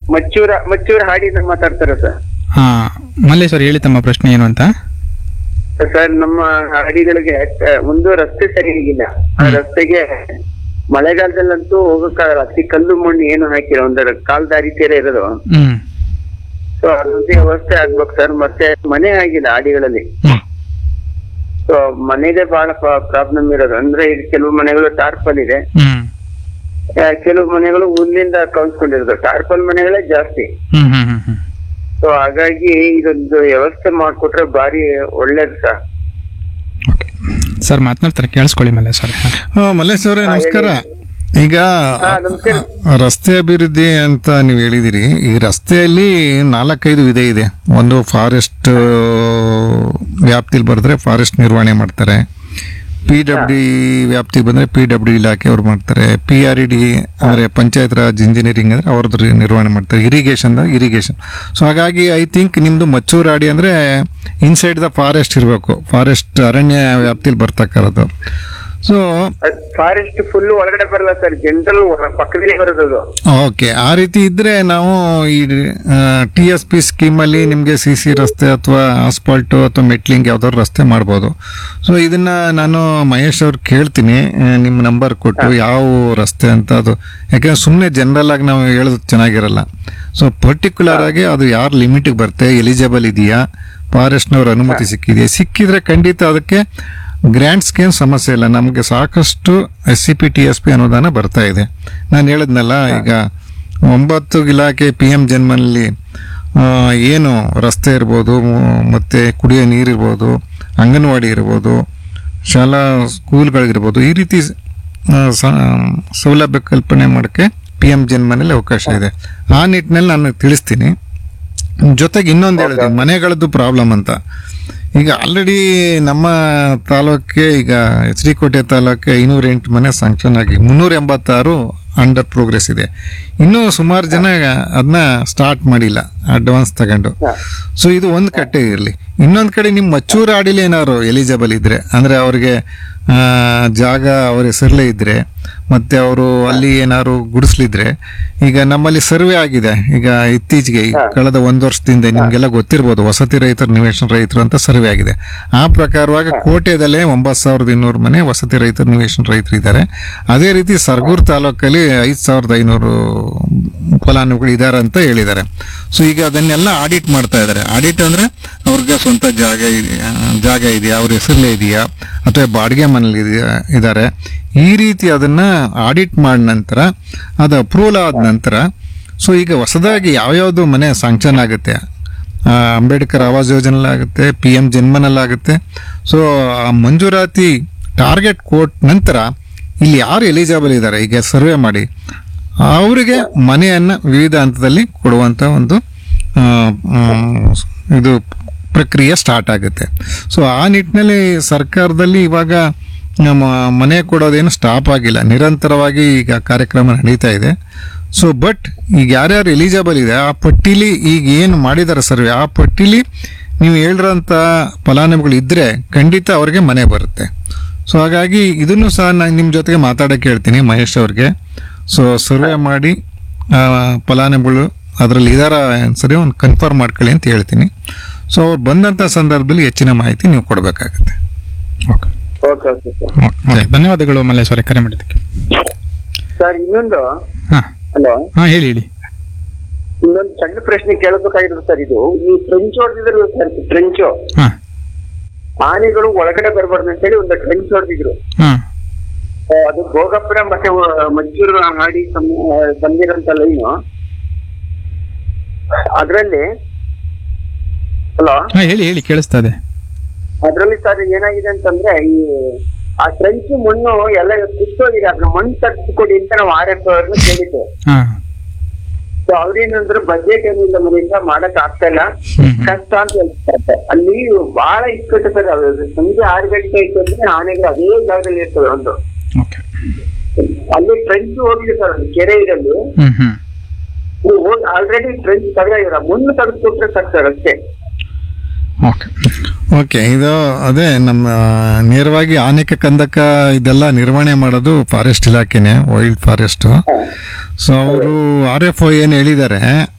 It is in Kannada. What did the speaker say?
ಮಚ್ಚೂರ ಮಚ್ಚೂರ ಹಾಡಿನ ಮಾತಾಡ್ತಾರೆ ಸರ್ ಹಾ ಮಲ್ಲೇಶ್ವರ್ ಹೇಳಿ ತಮ್ಮ ಪ್ರಶ್ನೆ ಏನು ಅಂತ ಸರ್ ನಮ್ಮ ಹಾಡಿಗಳಿಗೆ ಆ, ಒಂದು ರಸ್ತೆ ಸರಿಯಾಗಿಲ್ಲ ಆ ರಸ್ತೆಗೆ ಮಳೆಗಾಲದಲ್ಲಂತೂ ಹೋಗಕ್ಕಾಗಲ್ಲ ಅತಿ ಕಲ್ಲು ಮಣ್ಣು ಏನು ಹಾಕಿಲ್ಲ ಒಂದು ಕಾಲ್ ದಾರಿ ತೀರ ಇರೋದು ಹ್ಮ್ ಸೊ ಅದೊಂದು ವ್ಯವಸ್ಥೆ ಆಗ್ಬೇಕು ಸರ್ ಮತ್ತೆ ಮನೆ ಆಗಿಲ್ಲ ಹಾಡಿಗಳಲ್ಲಿ ಹ್ಮ್ ಸೊ ಮನೆಗೆ ಬಹಳ ಪ್ರಾಬ್ಲಮ್ ಇರೋದು ಅಂದ್ರೆ ಈಗ ಕೆಲವು ಮನೆಗಳು ಟಾರ್ಪಲ್ ಇದೆ ಹ್ಮ್ ಆ, ಕೆಲವು ಮನೆಗಳು ಹುಲ್ಲಿಂದ ಕೌನ್ಸ್ಕೊಂಡಿರೋದು ಟಾರ್ಪಲ್ ಮನೆಗಳೇ ಜಾಸ್ತಿ ಹ್ಮ್ ಹ್ಮ್ ಹ್ಮ್ ಹ್ಮ್ ಸೊ ಹಾಗಾಗಿ ಇದೊಂದು ವ್ಯವಸ್ಥೆ ಮಾಡ್ಕೊಟ್ರೆ ಬಾರಿ ಒಳ್ಳೇದು ಸರ್ ಓಕೆ ಸರ್ ಮಾತನಾಡ್ತಾರೆ ಕೇಳಿಸ್ಕೊಳ್ಳಿ ಮಲ್ಲೇಶ್ವರ್ ಹಾ. ಆ, ಮಲ್ಲೇಶ್ ಅವರೇ ನಮಸ್ಕಾರ ಈಗ ಹಾ, ನಮಸ್ಕಾರ. ರಸ್ತೆ ಅಭಿವೃದ್ಧಿ ಅಂತ ನೀವು ಹೇಳಿದಿರಿ ಈ ರಸ್ತೆಯಲ್ಲಿ ನಾಲ್ಕೈದು ವಿಧ ಇದೆ ಒಂದು ಫಾರೆಸ್ಟ್ ವ್ಯಾಪ್ತಿಲಿ ಬರೆದ್ರೆ ಫಾರೆಸ್ಟ್ ನಿರ್ವಹಣೆ ಮಾಡ್ತಾರೆ ಪಿ ಡಬ್ಲ್ಯೂ ವ್ಯಾಪ್ತಿಗೆ ಬಂದ್ರೆ ಪಿ ಡಬ್ಲ್ಯೂ ಇಲಾಖೆ ಅವ್ರು ಮಾಡ್ತಾರೆ ಪಿ ಆರ್ ಇ ಡಿ ಅಂದ್ರೆ ಪಂಚಾಯತ್ ರಾಜ್ ಇಂಜಿನಿಯರಿಂಗ್ ಅಂದ್ರೆ ಅವ್ರದ್ದು ನಿರ್ವಹಣೆ ಮಾಡ್ತಾರೆ ಇರಿಗೇಷನ್ ಇರಿಗೇಷನ್ ಸೊ ಹಾಗಾಗಿ ಐ ಥಿಂಕ್ ನಿಮ್ದು ಮಚ್ಚೂರಾಡಿ ಅಂದ್ರೆ ಇನ್ಸೈಡ್ ದ ಫಾರೆಸ್ಟ್ ಇರಬೇಕು ಫಾರೆಸ್ಟ್ ಅರಣ್ಯ ವ್ಯಾಪ್ತಿಲಿ ಬರ್ತಕ್ಕಂಥದ್ದು ಸೊ ಫಾರೆಸ್ಟ್ ಫುಲ್ ಒಳಗಡೆ ಬರಲ್ಲ ಸರ್ ಜನರಲ್ ಪಕ್ಕದಲ್ಲಿ ಬರೋದು ಓಕೆ ಆ ರೀತಿ ಇದ್ರೆ ನಾವು ಈ ಟಿ ಎಸ್ ಪಿ ಸ್ಕೀಮಲ್ಲಿ ನಿಮಗೆ ಸಿ ಸಿ ರಸ್ತೆ ಅಥವಾ ಆಸ್ಪಾಲ್ಟು ಅಥವಾ ಮೆಟ್ಲಿಂಗ್ ಯಾವ್ದಾದ್ರು ರಸ್ತೆ ಮಾಡ್ಬೋದು ಸೊ ಇದನ್ನ ನಾನು ಮಹೇಶ್ ಅವ್ರು ಕೇಳ್ತೀನಿ ಆ, ನಿಮ್ಮ ನಂಬರ್ ಕೊಟ್ಟು ಯಾವ ರಸ್ತೆ ಅಂತ ಅದು ಯಾಕಂದ್ರೆ ಸುಮ್ಮನೆ ಜನರಲ್ ಆಗಿ ನಾವು ಹೇಳೋದು ಚೆನ್ನಾಗಿರಲ್ಲ ಸೊ ಪರ್ಟಿಕ್ಯುಲರ್ ಆಗಿ ಅದು ಯಾರು ಲಿಮಿಟಿಗೆ ಬರುತ್ತೆ ಎಲಿಜಿಬಲ್ ಇದೆಯಾ ಫಾರೆಸ್ಟ್ನವ್ರ ಅನುಮತಿ ಸಿಕ್ಕಿದೆಯಾ ಸಿಕ್ಕಿದ್ರೆ ಖಂಡಿತ ಅದಕ್ಕೆ ಗ್ರ್ಯಾಂಟ್ಸ್ಗೆ ಏನು ಸಮಸ್ಯೆ ಇಲ್ಲ ನಮಗೆ ಸಾಕಷ್ಟು S C P T S P ಅನುದಾನ ಬರ್ತಾ ಇದೆ ನಾನು ಹೇಳಿದ್ನಲ್ಲ ಈಗ ಒಂಬತ್ತು ಇಲಾಖೆ ಪಿ ಎಂ ಜನ್ಮನಲ್ಲಿ ಆ, ಏನು ರಸ್ತೆ ಇರ್ಬೋದು ಮ್- ಮತ್ತೆ ಕುಡಿಯೋ ನೀರಿರ್ಬೋದು ಅಂಗನವಾಡಿ ಇರ್ಬೋದು ಶಾಲಾ ಸ್ಕೂಲ್ಗಳಿರ್ಬೋದು ಈ ರೀತಿ ಆ, ಸ- ಸೌಲಭ್ಯ ಕಲ್ಪನೆ ಮಾಡೋಕ್ಕೆ ಪಿ ಎಂ ಜನ್ಮನಲ್ಲಿ ಅವಕಾಶ ಇದೆ ಆ ನಿಟ್ಟಿನಲ್ಲಿ ನಾನು ತಿಳಿಸ್ತೀನಿ ಜೊತೆಗೆ ಇನ್ನೊಂದು ಹೇಳಿದೆ ಮನೆಗಳದ್ದು ಪ್ರಾಬ್ಲಮ್ ಅಂತ ಈಗ ಆಲ್ರೆಡಿ ನಮ್ಮ ತಾಲೂಕಿಗೆ ಈಗ ಶ್ರೀಕೋಟೆ ತಾಲೂಕಿಗೆ ಐನೂರ ಎಂಟು ಮನೆ ಸ್ಯಾಂಕ್ಷನ್ ಆಗಿ ಮುನ್ನೂರ ಎಂಬತ್ತಾರು ಅಂಡರ್ ಪ್ರೋಗ್ರೆಸ್ ಇದೆ ಇನ್ನೂ ಸುಮಾರು ಜನ ಅದನ್ನ ಸ್ಟಾರ್ಟ್ ಮಾಡಿಲ್ಲ ಅಡ್ವಾನ್ಸ್ ತಗೊಂಡು ಸೊ ಇದು ಒಂದು ಕಟ್ಟೆ ಇರಲಿ ಇನ್ನೊಂದು ಕಡೆ ನಿಮ್ಮ ಮಚ್ಚೂರ ಆಡಿಲಿ ಏನಾದ್ರು ಎಲಿಜಿಬಲ್ ಇದ್ರೆ ಅಂದ್ರೆ ಅವ್ರಿಗೆ ಆ, ಜಾಗ ಅವ್ರ ಹೆಸರಲ್ಲೇ ಇದ್ರೆ ಮತ್ತೆ ಅವರು ಅಲ್ಲಿ ಏನಾದ್ರು ಗುಡಿಸ್ಲಿದ್ರೆ ಈಗ ನಮ್ಮಲ್ಲಿ ಸರ್ವೆ ಆಗಿದೆ ಈಗ ಇತ್ತೀಚೆಗೆ ಈ ಕಳೆದ ಒಂದು ವರ್ಷದಿಂದ ನಿಮ್ಗೆಲ್ಲ ಗೊತ್ತಿರ್ಬೋದು ವಸತಿ ರೈತರು ನಿವೇಶನ ರೈತರು ಅಂತ ಸರ್ವೆ ಆಗಿದೆ ಆ ಪ್ರಕಾರವಾಗಿ ಕೋಟೆದಲ್ಲೇ ಒಂಬತ್ತು ಸಾವಿರದ ಇನ್ನೂರು ಮನೆ ವಸತಿ ರೈತರು ನಿವೇಶನ ರೈತರು ಇದ್ದಾರೆ ಅದೇ ರೀತಿ ಸರ್ಗೂರ್ ತಾಲೂಕಲ್ಲಿ ಐದು ಸಾವಿರದ ಐನೂರು ಫಲಾನುಭವಿಗಳು ಇದ್ದಾರೆ ಅಂತ ಹೇಳಿದ್ದಾರೆ ಸೊ ಈಗ ಅದನ್ನೆಲ್ಲ ಆಡಿಟ್ ಮಾಡ್ತಾ ಇದ್ದಾರೆ ಆಡಿಟ್ ಅಂದ್ರೆ ಅವ್ರಿಗೆ ಸ್ವಂತ ಜಾಗ ಇದೆಯಾ ಜಾಗ ಇದೆಯಾ ಅವ್ರ ಹೆಸರಲ್ಲೇ ಇದೆಯಾ ಅಥವಾ ಬಾಡಿಗೆ ಮನೇಲಿ ಇದೆಯಾ ಇದ್ದಾರೆ ಈ ರೀತಿ ಅದನ್ನ ಆಡಿಟ್ ಮಾಡಿದ ನಂತರ ಅದು ಅಪ್ರೂವಲ್ ಆದ ನಂತರ ಸೊ ಈಗ ಹೊಸದಾಗಿ ಯಾವ್ಯಾವ್ದು ಮನೆ ಸ್ಯಾಂಕ್ಷನ್ ಆಗುತ್ತೆ ಆ, ಅಂಬೇಡ್ಕರ್ ಆವಾಸ್ ಯೋಜನೆಲಾಗುತ್ತೆ ಪಿ ಎಂ ಜನ್ಮನಲ್ಲಾಗುತ್ತೆ ಸೊ ಆ ಮಂಜೂರಾತಿ ಟಾರ್ಗೆಟ್ ಕೋಟ್ ನಂತರ ಇಲ್ಲಿ ಯಾರು ಎಲಿಜಿಬಲ್ ಇದ್ದಾರೆ ಈಗ ಸರ್ವೆ ಮಾಡಿ ಅವರಿಗೆ ಮನೆಯನ್ನ ವಿವಿಧ ಹಂತದಲ್ಲಿ ಕೊಡುವಂತ ಒಂದು ಆ, ಮ್, ಇದು ಪ್ರಕ್ರಿಯೆ ಸ್ಟಾರ್ಟ್ ಆಗುತ್ತೆ ಸೊ ಆ ನಿಟ್ಟಿನಲ್ಲಿ ಸರ್ಕಾರದಲ್ಲಿ ಇವಾಗ ನಮ್ಮ ಮನೆ ಕೊಡೋದೇನು ಸ್ಟಾಪ್ ಆಗಿಲ್ಲ ನಿರಂತರವಾಗಿ ಈಗ ಕಾರ್ಯಕ್ರಮ ನಡೀತಾ ಇದೆ ಸೊ ಬಟ್ ಈಗ ಯಾರ್ಯಾರು ಎಲಿಜಿಬಲ್ ಇದೆ ಆ ಪಟ್ಟಿಲಿ ಈಗ ಏನು ಮಾಡಿದ್ದಾರೆ ಸರ್ವೆ ಆ ಪಟ್ಟಿಲಿ ನೀವು ಹೇಳಿರೋಂಥ ಫಲಾನುಭವಿಗಳು ಇದ್ರೆ ಖಂಡಿತ ಅವ್ರಿಗೆ ಮನೆ ಬರುತ್ತೆ ಸೊ ಹಾಗಾಗಿ ಇದನ್ನು ಸಹ ನಾನು ನಿಮ್ಮ ಜೊತೆಗೆ ಮಾತಾಡಕ್ಕೆ ಹೇಳ್ತೀನಿ ಮಹೇಶ್ ಅವ್ರಿಗೆ ಸೊ ಸರ್ವೆ ಮಾಡಿ ಆ, ಫಲಾನುಭವಿಗಳು ಅದರಲ್ಲಿ ಇದಾರ ಸರಿ ಒಂದು ಕನ್ಫರ್ಮ್ ಮಾಡ್ಕೊಳ್ಳಿ ಅಂತ ಹೇಳ್ತೀನಿ ಸೊ ಅವ್ರು ಬಂದಂಥ ಸಂದರ್ಭದಲ್ಲಿ ಹೆಚ್ಚಿನ ಮಾಹಿತಿ ನೀವು ಕೊಡಬೇಕಾಗುತ್ತೆ okay okay okay sir okay ಧನ್ಯವಾದಗಳು ಮಲ್ಲೇಶ್ವರ ಕರೆ ಮಾಡಿದ್ದಕ್ಕೆ ಸರ್ ಇನ್ನೊಂದು ಹಾ ಹಲೋ ಹಾ ಹೇಳಿ ಹೇಳಿ ಇನ್ನೊಂದು ಸಣ್ಣ ಪ್ರಶ್ನೆ ಕೇಳಬೇಕಾಗಿರೋದು ಸರ್ ಇದು ಈ ಟ್ರೆಂಚ್ ಹೊಡೆದಿದ್ರು ಸರ್ ಟ್ರೆಂಚ್ ಹಾ ಆನೆಗಳು ಒಳಗಡೆ ಬರಬಾರ್ದು ಅಂತೇಳಿ ಒಂದು ಟ್ರೆಂಚ್ ಹೊಡೆದಿದ್ರು ಹಾ ಅದು ಭೋಗಪುರ ಮತ್ತೆ ವ- ಮದ್ದೂರು ಹಾಡಿ ಸಂ- ಆ, ಬಂದಿರೋಂತ ಲೈನು ಅದ್ರಲ್ಲಿ ಹಲೋ ಹಾ ಹೇಳಿ ಹೇಳಿ ಕೇಳಿಸ್ತಾ ಇದೆ ಅದ್ರಲ್ಲಿ ಸರ್ ಏನಾಗಿದೆ ಅಂತಂದ್ರೆ ಈ ಆ ಟ್ರೆಂಚ್ ಮಣ್ಣು ಎಲ್ಲ ಕಿತ್ತೋಗಿದೆ ಅದ್ರ ಮಣ್ಣು ತಗ್ಸ್ಕೊಡಿ ಅಂತ ನಾವು ಆರ್ ಎಫ್ ಅವ್ರನ್ನ ಕೇಳಿದ್ದೆ ಹಾ ಸೊ ಅವ್ರೇನಂದ್ರೆ ಬಜೆಟ್ ಏನಿಲ್ಲ ಮನೆಯಿಂದ ಮಾಡಕ್ ಆಗ್ತಾ ಇಲ್ಲ ಹ್ಮ್ ಹ್ಮ್. ಕಷ್ಟ ಅಂತ ಹೇಳ್ತಾರೆ ಅಲ್ಲಿ ಬಹಳ ಇಕ್ಕಟ್ಟು ಸರ್ ಅದು ಸಂಜೆ ಆರು ಗಂಟೆ ಆಯ್ತು ಅಂದ್ರೆ ಆನೆಗಳು ಅದೇ ಜಾಗದಲ್ಲಿ ಇರ್ತವೆ ಒಂದು ಓಕೆ ಅಲ್ಲಿ ಟ್ರೆಂಚ್ ಹೋಗಿದೆ ಸರ್ ಅಲ್ಲಿ ಕೆರೆ ಇರಲ್ಲಿ ಹ್ಮ್ ಹ್ಮ್ ಆಲ್ರೆಡಿ ಟ್ರೆಂಚ್ ತೆಗೆದಿರ ಮುನ್ನು ತೆಗೆದ್ಕೊಟ್ರೆ ಸಾಕು ಸರ್ ಅಷ್ಟೇ ಓಕೆ ಓಕೆ ಇದು ಅದೇ ನಮ್ಮ ನೇರವಾಗಿ ಆನೆಕ ಕಂದಕ ಇದೆಲ್ಲ ನಿರ್ವಹಣೆ ಮಾಡೋದು ಫಾರೆಸ್ಟ್ ಇಲಾಖೆನೆ ವೈಲ್ಡ್ ಫಾರೆಸ್ಟ್ ಸೊ ಅವರು ಆರ್ ಎಫ್ ಒ ಏನು ಹೇಳಿದ್ದಾರೆ